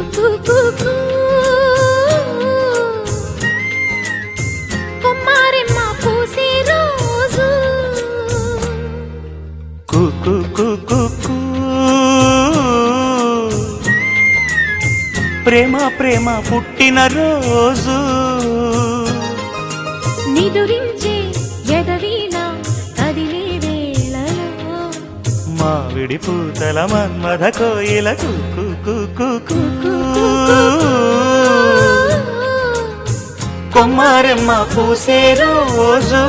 కు కు కు. కొమ్మారెమ్మ పూసే రోజు కు కు కు కు కు. ప్రేమ ప్రేమ పుట్టిన రోజు నిదురించే ఎదవీణ కదిలే వేళలో మావిడి పూతల మన్మథ కోయిల కు కు కు కు కు. కొమ్మారెమ్మ పూసే రోజు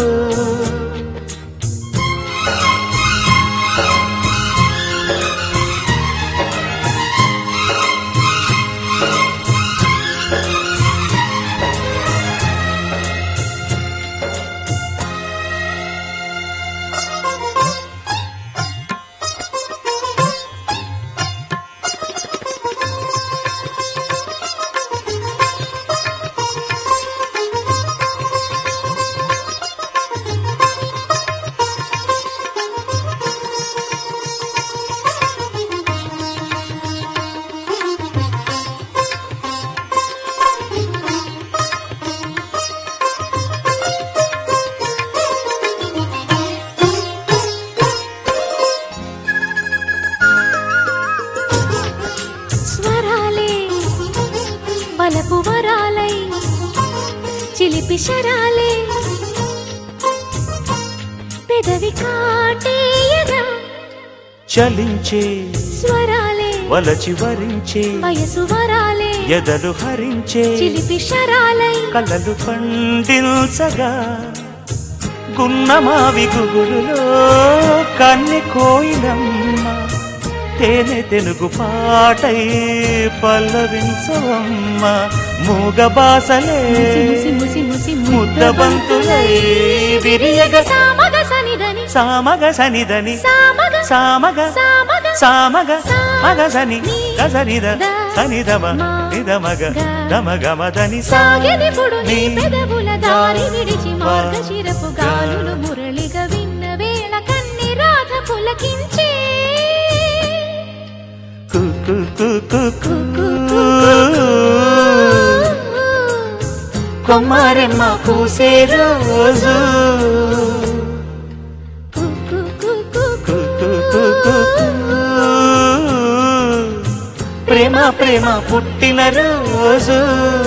స్వరాలే బలపు వరాలై చిలిపి శరాలే పెదవి కాటేయగా చలించే స్వరాలే వలచి వరించే వయసు వరాలే ఎదలు హరించే చిలిపి శరాలై కలలు పండించగా గున్నమావి గుగురులో కన్నె కోయిలమ్మ తేనె తెలుగు పాటై పల్లవించవమ్మ మూగ బాసలే ముసి ముసి ముసి ముద్దబంతులై విరియగ సామగ సనిదని సామగ సనిదని సామగ సామగ సామగ సామగ మగ సని గసనిద సనిదమ మా నిదమగ గ దమగమదని సాగెదిపుడు నీ నీ పెదవుల దారి విడిచి మా మార్గశిరపు గాలులు మురళిగా విన్న వేళ కన్ని రాధ పులకించే కు కు కు కు కు. కొమ్మారెమ్మ పూసే రోజు కు కు కు కు కు కు కు కు కు. ప్రేమ ప్రేమ పుట్టిన రోజు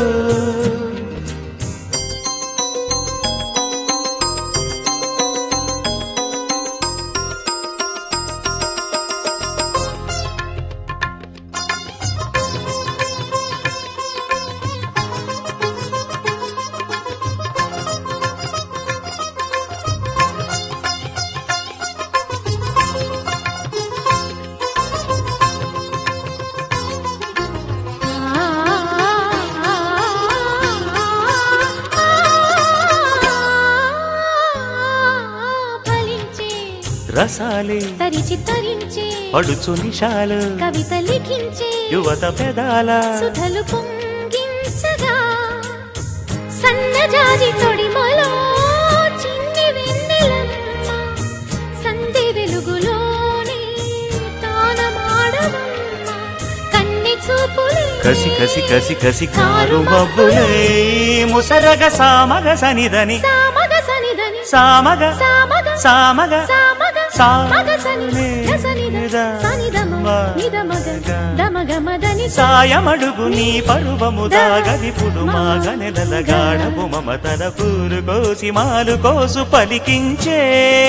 ఫలించే రసాలే తరిచి తరించే పడుచు నిషాలు కవిత లిఖించే యువత పెదాల సుధలు పొంగించగా సన్నజాజి తొడిమలో చిన్ని వెన్నెలమ్మ సంధి వెలుగులోనే తానమాడవమ్మ కన్ని చూపులే కసి కసి కసి కసి కారు మబ్బులై ముసరగ సామగ సనిదని సామగ సనిదని సామగ సామగ సామగ సామగ సా మగ సని సనిద నిద సనిదమ మ నిదమగ గ దమగ మదని సాయమడుగు నీ పరువము దాగదిపుడు మాగ నెలల గాఢపు మమతల పూరు కోసి మాలు కోసు పలికించే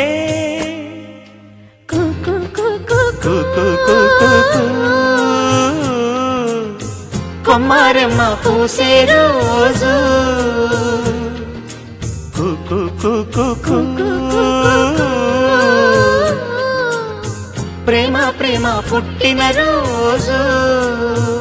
కు కు కు కు కు కు కు కు కు. కొమ్మారెమ్మ పూసే రోజు కు కు కు కు కు. ప్రేమ ప్రేమ పుట్టిన రోజు